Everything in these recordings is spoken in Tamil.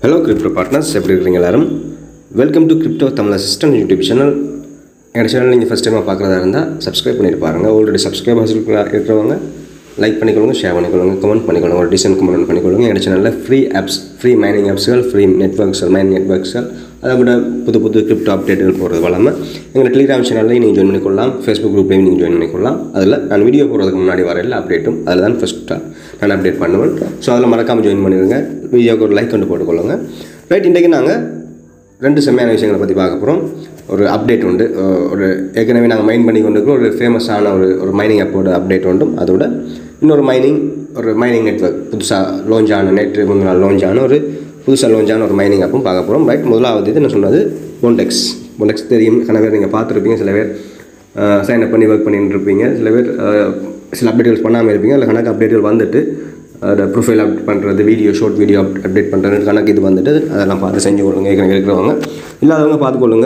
ஹலோ கிரிப்டோ பார்ட்னர்ஸ் எப்படி இருக்கிறீங்க எல்லாரும் welcome to crypto Tamil assistant YouTube channel என்னோட சேனல் நீங்கள் ஃபஸ்ட் டைமாக பார்க்குறதா இருந்தால் சப்ஸ்கிரைப் பண்ணிட்டு பாருங்கள் ஆல்ரெடி சப்ஸ்கிரைபர்ஸ் இருக்கிறவங்க லைக் பண்ணிக்கொள்ளுங்க ஷேர் பண்ணிக்கொள்ளுங்க கமெண்ட் பண்ணிக்கொள்ளுங்க ஒரு டிசைன் கமெண்ட் பண்ணிக்கொள்ளுங்க என்னோட சேனலில் ஃப்ரீ ஆப்ஸ் ஃப்ரீ மைனிங் ஆப்ஸ்கள் ஃப்ரீ நெட்ஒர்க்ஸ்கள் மைனிங் நெட்ஒர்க்ஸ்கள் அதை விட புது புது கிரிப்டோ அப்டேட்டுகள் போகிறது வல்லாமல் எங்கள் டெலிகிராம் சேனல்லையும் நீங்கள் ஜாயின் பண்ணிக்கொள்ளலாம் ஃபேஸ்புக் குரூப்லையும் நீங்கள் ஜாயின் பண்ணிக்கொள்ளலாம் அதில் நான் வீடியோ போடுறதுக்கு முன்னாடி வர எல்லா அப்டேட்டும் அதில் தான் ஃபஸ்ட்டாக நான் அப்டேட் பண்ணுவேன் ஸோ அதில் மறக்காமல் ஜாயின் பண்ணிடுங்க வீடியோக்கு ஒரு லைக் கொண்டு போட்டுக்கொள்ளுங்க ரைட் இன்றைக்கி நாங்கள் ரெண்டு செம்மையான விஷயங்களை பற்றி பார்க்க போகிறோம் ஒரு அப்டேட் உண்டு அஹ் ஒரு ஏற்கனவே நாங்கள் மைன் பண்ணி கொண்டிருக்கிற ஒரு ஃபேமஸான ஒரு ஒரு மைனிங் ஆப்போட அப்டேட் உண்டும் அதோட இன்னொரு மைனிங் ஒரு மைனிங் நெட்ஒர்க் புதுசாக லான்ச் ஆன நேற்று முந்தின நாள் லான்ச் ஆன ஒரு புதுசாக லான்ச் ஆன ஒரு மைனிங் ஆப்பும் பார்க்க போகிறோம் ரைட் முதலாவது இது என்ன சொன்னது பொண்டெக்ஸ் பொண்டெக்ஸ் தெரியும் கன பேர் நீங்கள் பார்த்துருப்பீங்க சில பேர் சைன் அப் பண்ணி ஒர்க் பண்ணிட்டு இருப்பீங்க சில பேர் அஹ், சில அப்டேட்கள் பண்ணாமல் இருப்பீங்க அதில் கணக்கு அப்டேட்கள் வந்துட்டு அதோட ப்ரொஃபைல் அப்டேட் பண்ணுறது video short video up update பண்ணுறது கணக்கு இது வந்துட்டு அதெல்லாம் பார்த்து செஞ்சு கொள்ளுங்க ஏற்கனவே இருக்கிறவங்க இல்லாதவங்க பார்த்துக்கொள்ளுங்க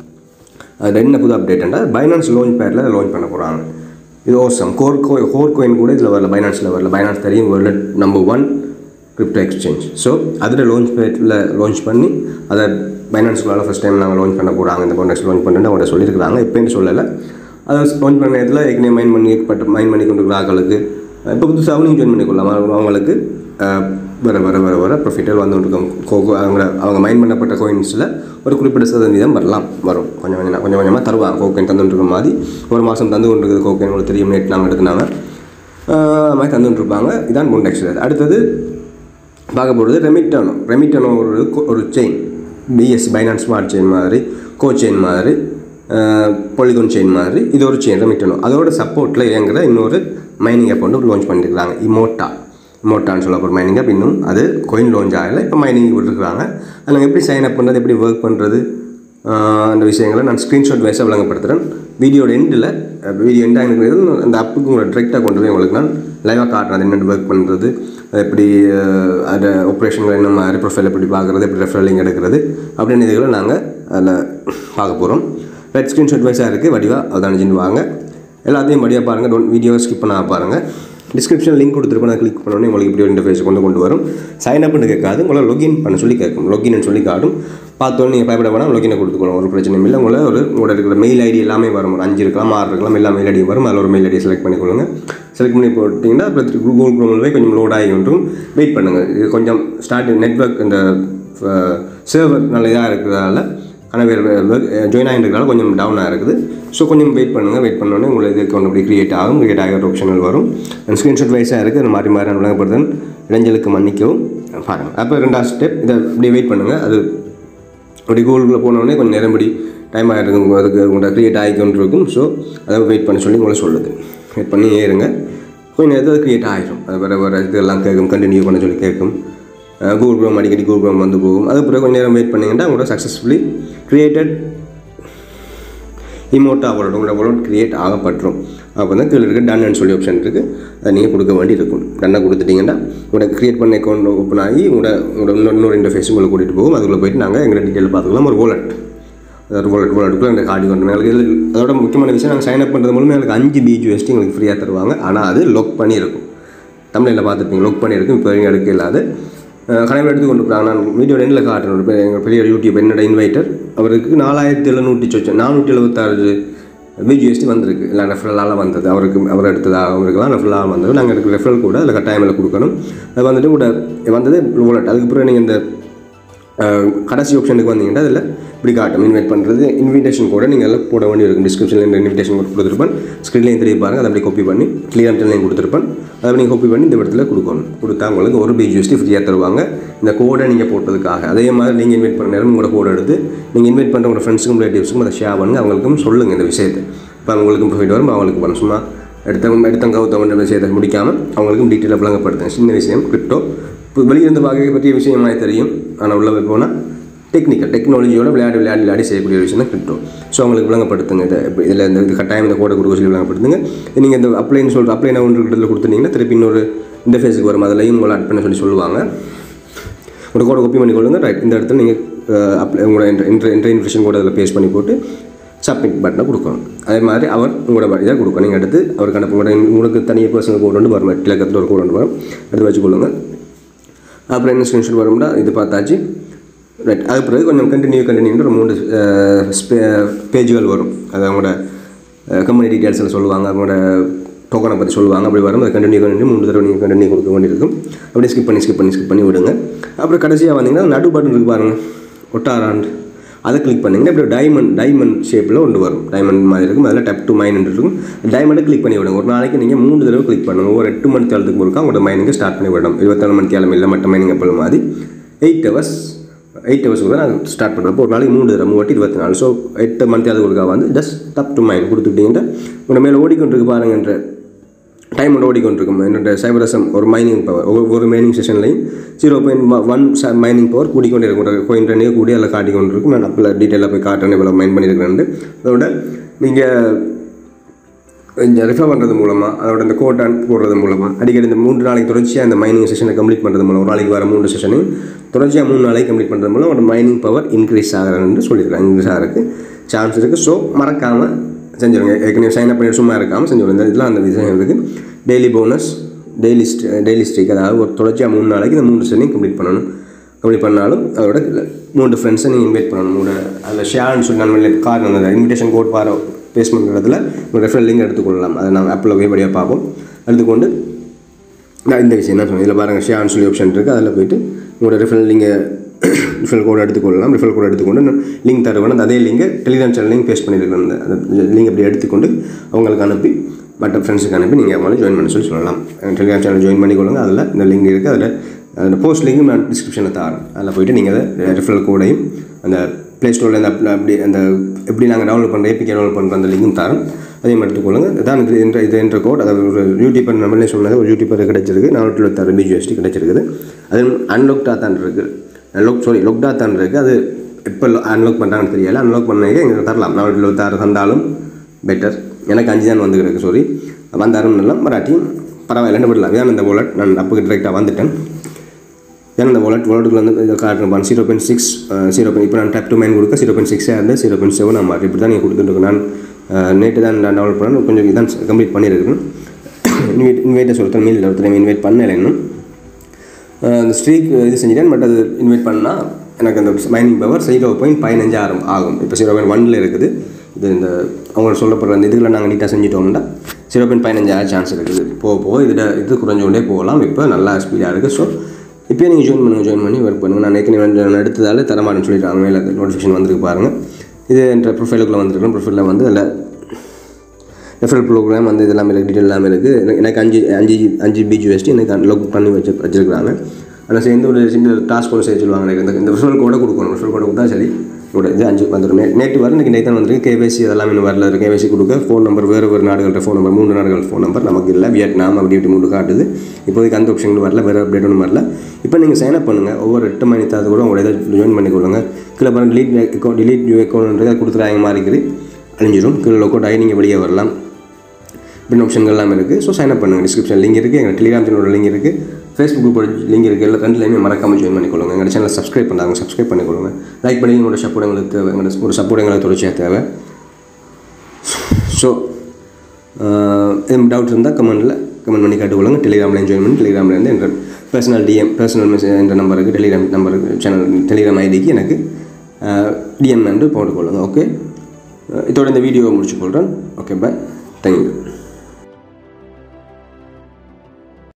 அது என்ன புது அப்டேட்னா பைனான்ஸ் லோன் பேரில் லான்ச் பண்ண போகிறாங்க இது awesome core go core coin கூட இதில் வரல பைனான்ஸில் வரல பைனான்ஸ் தெரியும் world number one crypto exchange so அதில் லான்ச் பேட்டில் லான்ச் பண்ணி அதை பைனான்ஸ்குள்ளால ஃபஸ்ட் டைம் நாங்கள் லான்ச் பண்ண போகிறாங்க இந்த கான்ட்ராக்ட் லான்ச் பண்ணுறேன்னு அவங்க சொல்லியிருக்கிறாங்க இப்போன்னு சொல்லலை அதை லான்ச் பண்ண நேரத்தில் ஏற்கனவே மைன் பண்ணி பட்டு மைன் பண்ணி கொண்டு இருக்கிற ஆட்களுக்கு இப்போ புதுசாக நீங்கள் ஜாயின் பண்ணிக்கொள்ளலாம் அவங்க- அவங்களுக்கு அஹ், வர வர வர வர ப்ரொஃபிட்டர் வந்து இருக்கும் கோகோ அவங்க அவங்க மைன் பண்ணப்பட்ட கோயின்ஸில் ஒரு குறிப்பிட்ட சதவீதம் வரலாம் வரும் கொஞ்சம் கொஞ்சம் கொஞ்சம் கொஞ்சமாக தருவாங்க கோக்கைன் தந்துட்டு மாதிரி ஒரு மாதம் தந்து கொண்டு இருக்குது கோக்கைன் உங்களுக்கு தெரியும் நேற்று நாங்கள் எடுத்துனாங்க அஹ், அது மாதிரி தந்துட்டு இருப்பாங்க இதான் பொண்டெக்ஸ் அடுத்தது பார்க்க போகிறது ரெமிட்டானோ ரெமிட்டானோ ஒரு co- ஒரு chain BS Binance smart chain மாதிரி கோ செயின் மாதிரி பொலிகோன் செயின் மாதிரி இது ஒரு செயின் ரெமிட்டானோ அதோட சப்போர்ட்டில் இயங்குற இன்னொரு மைனிங் ஆப் வந்து லான்ச் பண்ணியிருக்காங்க இமோட்டா இமோட்டான்னு சொல்ல ஒரு மைனிங் ஆப் இன்னும் அது கோயின் லான்ச் ஆகலை இப்போ மைனிங் விட்டுருக்காங்க அதில் எப்படி சைன் அப் பண்ணுறது எப்படி ஒர்க் பண்ணுறது அந்த விஷயங்களை நான் ஸ்க்ரீன்ஷாட் வைஸாக விளங்கப்படுத்துகிறேன் வீடியோட எண்டில் வீடியோ எண்டாக இருக்கிறது அந்த அப்புக்கு உங்களை டிரெக்டாக கொண்டு போய் உங்களுக்கு நான் லைவாக காட்டுறேன் அது என்னென்ன ஒர்க் பண்ணுறது அது எப்படி அஹ், அது ஆப்ரேஷன்கள் என்ன மாதிரி ப்ரொஃபைல் எப்படி பார்க்குறது எப்படி ரெஃபரலிங் எடுக்கிறது அப்படின்னு இதுகளை நாங்கள் அதில் பார்க்க போகிறோம் ரெட் ஸ்க்ரீன்ஷாட் வைஸாக இருக்குது வடிவாக அதை அணிஞ்சிட்டு வாங்க எல்லாத்தையும் வடிவாக பாருங்கள் டோன் வீடியோ ஸ்கிப் பண்ணாம பாருங்கள் டிஸ்கிரிப்ஷன் லிங்க் கொடுத்துருப்போம் அதை கிளிக் பண்ணோன்னே உங்களுக்கு இப்படி ஒரு இன்டர்ஃபேஸ் கொண்டு கொண்டு வரும் சைன் அப்னு கேட்காது உங்களை login பண்ண சொல்லி கேட்கும் login சொல்லி காட்டும் பார்த்தோன்னே நீங்கள் பயப்பட வேணாம் login கொடுத்துக்கணும் ஒரு பிரச்சனையும் இல்லை உங்களை ஒரு உங்களோட இருக்கிற மெயில் ஐடி எல்லாமே வரும் ஒரு அஞ்சு இருக்கலாம் ஆறு இருக்கலாம் எல்லா மெயில் ஐடியும் வரும் அதில் ஒரு மெயில் ஐடியை செலக்ட் பண்ணிக்கொள்ளுங்க செலக்ட் பண்ணி போட்டிங்கன்னா அப்புறம் கூகுள் க்ரோமில் போய் கொஞ்சம் லோட் ஆகி ஒன்றும் வெயிட் பண்ணுங்கள் இது கொஞ்சம் ஸ்டார்ட் நெட்ஒர்க் இந்த சர்வர் நல்ல இதாக இருக்கிறதால ஆனால் வேறு ஜாயின் ஆகிருக்கிறதால கொஞ்சம் டவுனாக இருக்குது ஸோ கொஞ்சம் வெயிட் பண்ணுங்கள் வெயிட் பண்ணோன்னே உங்களுக்கு இது அக்கௌண்ட் அப்படி கிரியேட் ஆகும் கிரியேட் ஆகிற ஆப்ஷன்கள் வரும் அண்ட் ஸ்க்ரீன்ஷாட் வைஸாக இருக்குது மாறி மாறி நான் விளங்கப்படுதன் இடைஞ்சலுக்கு மன்னிக்கவும் பாருங்கள் அப்போ ரெண்டாவது ஸ்டெப் இதை அப்படியே வெயிட் பண்ணுங்கள் அது அப்படி கூகுளில் போனோடனே கொஞ்சம் நேரம்படி டைம் ஆகிருக்கும் அதுக்கு உங்களோட க்ரியேட் ஆகிக்கொண்டு இருக்கும் ஸோ அதை வெயிட் பண்ண சொல்லி உங்களை சொல்லுது வெயிட் பண்ணி ஏறுங்க கொஞ்சம் நேரத்தில் அது க்ரியேட் ஆகிடும் அது வேறு வேறு இதெல்லாம் கேட்கும் கண்டினியூ பண்ண சொல்லி கேட்கும் கூகுள் க்ரோம் அடிக்கடி கூகுள் க்ரோம் வந்து போகும் அது பிறகு கொஞ்சம் நேரம் வெயிட் பண்ணிங்கன்னா உங்களோட சக்ஸஸ்ஃபுல்லி க்ரியேட்டட் இமோட்டா அவரோட உங்களோட wallet கிரியேட் ஆகப்பட்டுரும் அப்போ வந்து கீழே இருக்க டன்னு சொல்லி ஆப்ஷன் இருக்குது அதை நீங்கள் கொடுக்க வேண்டி இருக்கும் டன்னை கொடுத்துட்டிங்கன்னா உங்களோட கிரியேட் பண்ண அக்கௌண்ட் ஓப்பன் ஆகி உங்களோட உங்களோட இன்னொரு இன்னொரு இன்டர்ஃபேஸ் உங்களை கூட்டிகிட்டு போகும் அதுக்குள்ளே போயிட்டு நாங்கள் எங்களை டீட்டெயில் பார்த்துக்கலாம் ஒரு wallet அதாவது வாலெட் வாலெட்டுக்குள்ளே எங்களுக்கு கார்டு கொண்டு எங்களுக்கு இதில் அதோட முக்கியமான விஷயம் நாங்கள் சைன் அப் பண்ணுறது மூலமாக எங்களுக்கு அஞ்சு பிஜிஎஸ்டி எங்களுக்கு ஃப்ரீயாக தருவாங்க ஆனால் அது லொக் பண்ணி இருக்கும் தமிழில் பார்த்துருப்பீங்க லொக் பண்ணியிருக்கும் இப்போ வரைக்கும் எடுக்க இல்லாது கனவில் எடுத்து கொண்டு போகிறாங்க நான் வீடியோ எண்ணில் காட்டுறேன் ஒரு பெரிய எங்கள் பெரிய யூடியூப் என்னோட இன்வைட்டர் அவருக்கு நாலாயிரத்தி எழுநூற்றி சொச்சம் நானூற்றி எழுபத்தாறு பிஜிஎஸ்டி வந்திருக்கு இல்லை ரெஃபரலால் வந்தது அவருக்கு அவர் எடுத்ததாக அவருக்குலாம் ரெஃபரலாக வந்தது நாங்கள் எடுக்கிற ரெஃபரல் கூட அதில் கட்டாயமில் கொடுக்கணும் அது வந்துட்டு கூட வந்தது வாலெட் அதுக்கு பிறகு நீங்கள் இந்த அஹ், கடைசி ஆப்ஷனுக்கு வந்தீங்கன்னா அதில் இப்படி காட்டும் இன்வைட் பண்ணுறது இன்விடேஷன் கூட நீங்கள் எல்லாம் போட வேண்டி இருக்கும் டிஸ்கிரிப்ஷனில் இந்த இன்விடேஷன் கோட் கொடுத்துருப்பேன் ஸ்க்ரீன்லேயும் தெரிய பாருங்க அதை அப்படியே காப்பி பண்ணி கிளியர் டென்லையும் கொடுத்துருப்பேன் அதை நீங்கள் காப்பி பண்ணி இந்த இடத்துல கொடுக்கணும் கொடுத்தா உங்களுக்கு ஒரு பிஜிஎஸ்டி ஃப்ரீயாக தருவாங்க இந்த கோடை நீங்கள் போட்டதுக்காக அதே மாதிரி நீங்கள் இன்வைட் பண்ண நேரம் உங்களோட கோடை எடுத்து நீங்கள் இன்வைட் பண்ணுற உங்களோட ஃப்ரெண்ட்ஸுக்கும் ரிலேட்டிவ்ஸுக்கும் அதை ஷேர் பண்ணுங்க அவங்களுக்கும் சொல்லுங்கள் இந்த விஷயத்தை இப்போ அவங்களுக்கும் ப்ரொஃபிட் வரும் அவங்களுக்கு பண்ண சும்மா எடுத்தவங்க எடுத்தவங்க கவுத்தவங்க விஷயத்தை முடிக்காமல் அவங்களுக்கும் டீட்டெயிலாக விளங்கப்படுத்துங்க சின்ன விஷயம் கிரிப்டோ இப்போ வெளியிருந்து பார்க்க பற்றிய விஷயமாக தெரியும் ஆனால் உள்ள போய் போனால் டெக்னிக்கல் டெக்னாலஜியோட விளையாடி விளையாடி விளையாடி செய்யக்கூடிய ஒரு விஷயம் தான் கிரிப்டோ ஸோ அவங்களுக்கு விளங்கப்படுத்துங்க இதை இப்போ இதில் இந்த இது கட்டாயம் இந்த கோடை கொடுக்க சொல்லி விளங்கப்படுத்துங்க நீங்கள் இந்த அப்ளைன்னு சொல்கிற அப்ளைன் ஒன்று இருக்கிறதுல கொடுத்துட்டீங்கன்னா திருப்பி இன்னொரு இன்டர்ஃபேஸுக்கு வரும் அதுலையும் உங்களை அட் பண்ண சொல்லி சொல்லுவாங்க உங்களோட கோடை காப்பி பண்ணிக்கொள்ளுங்க ரைட் இந்த இடத்துல நீங்கள் அப்ளை உங்களோட என்ட்ரு என்ட்ரு இன்ஃபர்மேஷன் கோடை அதில் பேஸ்ட் பண்ணி போட்டு சப்மிட் பட்டனை கொடுக்கணும் அதே மாதிரி அவர் உங்களோட இதை கொடுக்கணும் நீங்கள் எடுத்து அவருக்கு அனுப்ப உங்களோட உங்களுக்கு தனியாக பர்சனல் கோடு ஒன்று வரும் இலக்கத்தில் ஒரு கோடு ஒன்று வரும் எடுத்து வச்சுக்கொள்ளுங்க அப்புறம் என்ன ஸ்க்ரீன்ஷாட் வரும்னா இது பார்த்தாச்சு ரைட் அது பிறகு கொஞ்சம் கண்டினியூ கண்டினியூன்ற ஒரு மூணு பேஜுகள் வரும் அது அவங்களோட கம்பெனி டீட்டெயில்ஸில் சொல்லுவாங்க அவங்களோட டோக்கனை பற்றி சொல்லுவாங்க அப்படி வரும் அது கண்டினியூ கண்டினியூ மூணு தடவை நீங்கள் கண்டினியூ கொடுக்க வேண்டியிருக்கும் அப்படியே ஸ்கிப் பண்ணி ஸ்கிப் பண்ணி ஸ்கிப் பண்ணி விடுங்க அப்புறம் கடைசியாக வந்தீங்கன்னா நடு பட்டன் இருக்கு பாருங்கள் ஒட்டாராண்ட் அதை கிளிக் பண்ணிங்கன்னா இப்படி டைமண்ட் டைமண்ட் ஷேப்பில் ஒன்று வரும் டைமண்ட் மாதிரி இருக்கும் அதில் டப் டு மைன் இருக்கும் டைமண்டை கிளிக் பண்ணி விடுங்க ஒரு நாளைக்கு நீங்கள் மூணு தடவை கிளிக் பண்ணுங்க ஒரு எட்டு மணி தேலத்துக்கு ஒருக்கா உங்களோட மைனிங்கை ஸ்டார்ட் பண்ணி விடணும் இருபத்தாலு மணி தேலம் இல்லை மற்ற மைனிங் அப்போ மாதிரி எயிட் ஹவர்ஸ் எயிட் ஹவர்ஸ் கூட நான் ஸ்டார்ட் பண்ணுறப்போ ஒரு நாளைக்கு மூணு தடவை மூவாட்டி இருபத்தி நாலு ஸோ எட்டு மணி தேலத்துக்கு ஒருக்கா வந்து ஜஸ்ட் டப் டு மைன் கொடுத்துட்டீங்கன்னா உங்களோட மேலே ஓடிக்கொண்டிருக்கு பாருங்கன்ற டைம் ஓடிக்கொண்டிருக்கும் என்னோட சைபரசம் ஒரு மைனிங் பவர் ஒவ்வொரு மைனிங் செஷன்லையும் zero point one mining power கூடிக்கொண்டே இருக்கும் கோயின் ரெண்டே கூடி அதில் காட்டிக்கொண்டு இருக்கும் நான் அப்போ டீட்டெயிலாக போய் காட்டுறேன் இவ்வளோ மைன் பண்ணியிருக்கிறேன் அதோட நீங்கள் இந்த ரெஃபர் பண்ணுறது மூலமாக அதோட இந்த கோட்டான் போடுறது மூலமாக அடிக்கடி இந்த மூன்று நாளைக்கு தொடர்ச்சியாக இந்த மைனிங் செஷனை கம்ப்ளீட் பண்ணுறது மூலம் ஒரு நாளைக்கு வர மூணு செஷனையும் தொடர்ச்சியாக மூணு நாளைக்கு கம்ப்ளீட் பண்ணுறது மூலம் ஒரு மைனிங் பவர் இன்க்ரீஸ் ஆகிறன்னு சொல்லியிருக்காங்க இன்க்ரீஸ் ஆகிறதுக்கு சான்ஸ் இருக்குது ஸோ மறக்காமல் செஞ்சுருங்க ஏற்கனவே சைன் அப் பண்ணி சும்மா இருக்காமல் செஞ்சுருங்க இதெல்லாம் அந்த விஷயம் இருக்குது daily bonus daily daily streak அதாவது ஒரு தொடர்ச்சியாக மூணு நாளைக்கு இந்த மூணு செஷனையும் கம்ப்ளீட் பண்ணணும் கம்ப்ளீட் பண்ணாலும் அதோட மூணு ஃப்ரெண்ட்ஸை நீங்கள் இன்வைட் பண்ணணும் மூணு அதில் ஷேர்னு சொல்லி நான் கார்டு அந்த இன்விடேஷன் கோட் பார பேஸ் பண்ணுறதுல ஒரு ரெஃபரல் லிங்க் எடுத்துக்கொள்ளலாம் அதை நான் ஆப்பில் போய் படியாக பார்ப்போம் எடுத்துக்கொண்டு நான் இந்த விஷயம் என்ன சொன்னேன் இதில் பாருங்கள் ஷேர்னு சொல்லி ஆப்ஷன் இருக்குது அதில் போயிட்டு உங்களோட ரெஃபரல் நீங்கள் ரிஃபல் கோட் எடுத்துக்கொள்ளலாம் ரிஃபல் கோட் எடுத்துக்கொண்டு லிங்க் தருவேன் அந்த அதே லிங்கை டெலிகிராம் சேனல் பேஸ்ட் பண்ணியிருக்கேன் அந்த அந்த லிங்க் அப்படி எடுத்துக்கொண்டு அவங்களுக்கு அனுப்பி மற்ற ஃப்ரெண்ட்ஸுக்கு அனுப்பி நீங்கள் அவங்கள ஜாயின் பண்ண சொல்லி சொல்லலாம் டெலிகிராம் சேனல் ஜாயின் பண்ணிக்கொள்ளுங்க அதில் இந்த லிங்க் இருக்குது அதில் அந்த போஸ்ட் லிங்கும் நான் டிஸ்கிரிப்ஷனில் தரேன் அதில் போயிட்டு நீங்கள் அதை ரெஃபரல் கோடையும் அந்த ப்ளே ஸ்டோரில் அந்த அப் அப்படி அந்த எப்படி நாங்கள் டவுன்லோட் பண்ணுற ஏபிகே டவுன்லோட் பண்ணுற அந்த லிங்கும் தரேன் அதையும் எடுத்துக்கொள்ளுங்க இதான் இது என்ற இது என்ற கோட் அதாவது ஒரு யூடியூபர் நம்மளே சொன்னது ஒரு யூடியூபர் கிடைச்சிருக்கு நானூற்றி இருபத்தாறு பிஜிஎஸ்டி கிடைச்சிருக்குது அது அன்லாக்டாக தான் இருக்குது லோக் சாரி லொக்டா தான் இருக்குது அது எப்போ அன்லாக் பண்ணுறாங்கன்னு தெரியல அன்லாக் பண்ணி எங்களுக்கு தரலாம் நானூற்றி இருபத்தாறு தந்தாலும் பெட்டர் எனக்கு அஞ்சு தான் வந்து கிடக்கு சாரி வந்தாரும் நல்லா மராட்டியும் பரவாயில்லன்னு விடலாம் ஏன்னா இந்த வாலெட் நான் அப்புக்கு டிரெக்டாக வந்துட்டேன் ஏன்னா இந்த வாலெட் வாலெட்டுக்குள்ள வந்து இதை காட்டுறேன் zero point six zero point இப்போ நான் டேப் டு மைன் கொடுக்க ஜீரோ பாயிண்ட் சிக்ஸாக இருந்து ஜீரோ பாயிண்ட் செவன் நான் மாற்றி இப்படி தான் நீங்கள் கொடுத்துட்டு நான் நேற்று தான் நான் டவுன்லோட் பண்ணேன் கொஞ்சம் இதான் கம்ப்ளீட் பண்ணியிருக்கேன் இன்வைட் இன்வைட்டை சொல்லிட்டேன் மீல் ஒருத்தர் இன்வைட் பண்ணலை இன்னும் அந்த ஸ்ட்ரீக் இது செஞ்சுட்டேன் பட் அது இன்வைட் பண்ணால் எனக்கு அந்த மைனிங் பவர் ஜீரோ பாயிண்ட் பதினஞ்சு ஆகும் ஆகும் இப்போ ஜீரோ பாயிண்ட் ஒனில் இருக்குது இது இந்த அவங்க சொல்லப்படுற அந்த இதுகளை நாங்கள் நீட்டாக செஞ்சிட்டோம்னா ஜீரோ பாயிண்ட் பதினஞ்சு ஆக சான்ஸ் இருக்குது போக போக இதில் இது குறைஞ்ச கொண்டே போகலாம் இப்போ நல்லா ஸ்பீடாக இருக்குது ஸோ இப்போயே நீங்கள் ஜாயின் பண்ணுங்கள் ஜாயின் பண்ணி ஒர்க் பண்ணுங்கள் நான் ஏற்கனவே நான் எடுத்ததால் தரமாட்டேன்னு சொல்லிட்டாங்க மேலே நோட்டிஃபிகேஷன் வந்திருக்கு பாருங்கள் இது என்ற ப்ரொஃபைலுக்குள்ளே வந்துருக்கேன் ப்ரொஃபைலில் வந்து அதில் ரெஃபரல் ப்ரோக்ராம் வந்து இது எல்லாமே டீட்டெயில் எல்லாமே இருக்குது எனக்கு எனக்கு அஞ்சு அஞ்சு அஞ்சு பிஜிஎஸ்டி எனக்கு அன்லாக் பண்ணி வச்சு வச்சிருக்காங்க ஆனால் சேர்ந்து ஒரு சின்ன டாஸ்க் ஒன்று செய்ய சொல்லுவாங்க எனக்கு இந்த இந்த ரெஃபரல் கோடை கொடுக்கணும் ரெஃபரல் கோடை கொடுத்தா சரி இதோட இது அஞ்சு வந்துடும் நே நேற்று வர இன்றைக்கி நேற்று வந்திருக்கு கேவைசி அதெல்லாம் இன்னும் வரல இருக்குது கேவைசி கொடுக்க ஃபோன் நம்பர் வேறு வேறு நாடுகளோட ஃபோன் நம்பர் மூணு நாடுகள் ஃபோன் நம்பர் நமக்கு இல்லை வியட்நாம் அப்படி இப்படி மூணு காட்டுது இப்போதைக்கு அந்த ஆப்ஷன் வரல வேறு அப்டேட் ஒன்றும் வரல இப்போ நீங்கள் சைன் அப் பண்ணுங்கள் ஒவ்வொரு எட்டு மணி தாது கூட உங்களோட இதை ஜாயின் பண்ணிக்கொள்ளுங்க கீழே பாருங்க டிலீட் அக்கௌண்ட் டிலீட் நியூ அக்கௌண்ட்ன்றதை கொடுத்துறாங்க மாதிரி இருக்குது அழிஞ்சிடும் கீழே லோக்கோட் ஆகி நீங்கள் வெளியே வரலாம் பின் ஆப்ஷன்கள் எல்லாமே இருக்குது ஸோ சைன் அப் பண்ணுங்கள் டிஸ்கிரிப்ஷன் லிங்க் இருக்குது எங்கள் டெலிகிராம் சேனலோட லிங்க் இருக்குது ஃபேஸ்புக் குரூப்போட லிங்க் இருக்குது எல்லா ரெண்டுலையுமே மறக்காமல் ஜாயின் பண்ணிக்கொள்ளுங்க எங்கள் சேனலை சப்ஸ்கிரைப் பண்ணாங்க சப்ஸ்கிரைப் பண்ணிக்கொள்ளுங்க லைக் பண்ணி உங்களோட சப்போர்ட் எங்களுக்கு தேவை எங்களோட ஒரு சப்போர்ட் எங்களுக்கு தொடர்ச்சியாக தேவை ஸோ எதுவும் டவுட் இருந்தால் கமெண்ட்டில் கமெண்ட் பண்ணி கேட்டுக்கொள்ளுங்க டெலிகிராமில் ஜாயின் பண்ணி டெலிகிராமில் என்ற பர்சனல் டிஎம் பர்சனல் மெசேஜ் என்ற நம்பருக்கு டெலிகிராம் நம்பருக்கு சேனல் டெலிகிராம் ஐடிக்கு எனக்கு டிஎம் என்று போட்டுக்கொள்ளுங்க ஓகே இதோட இந்த வீடியோவை முடிச்சுக்கொள்கிறேன் ஓகே பாய் தேங்க்யூ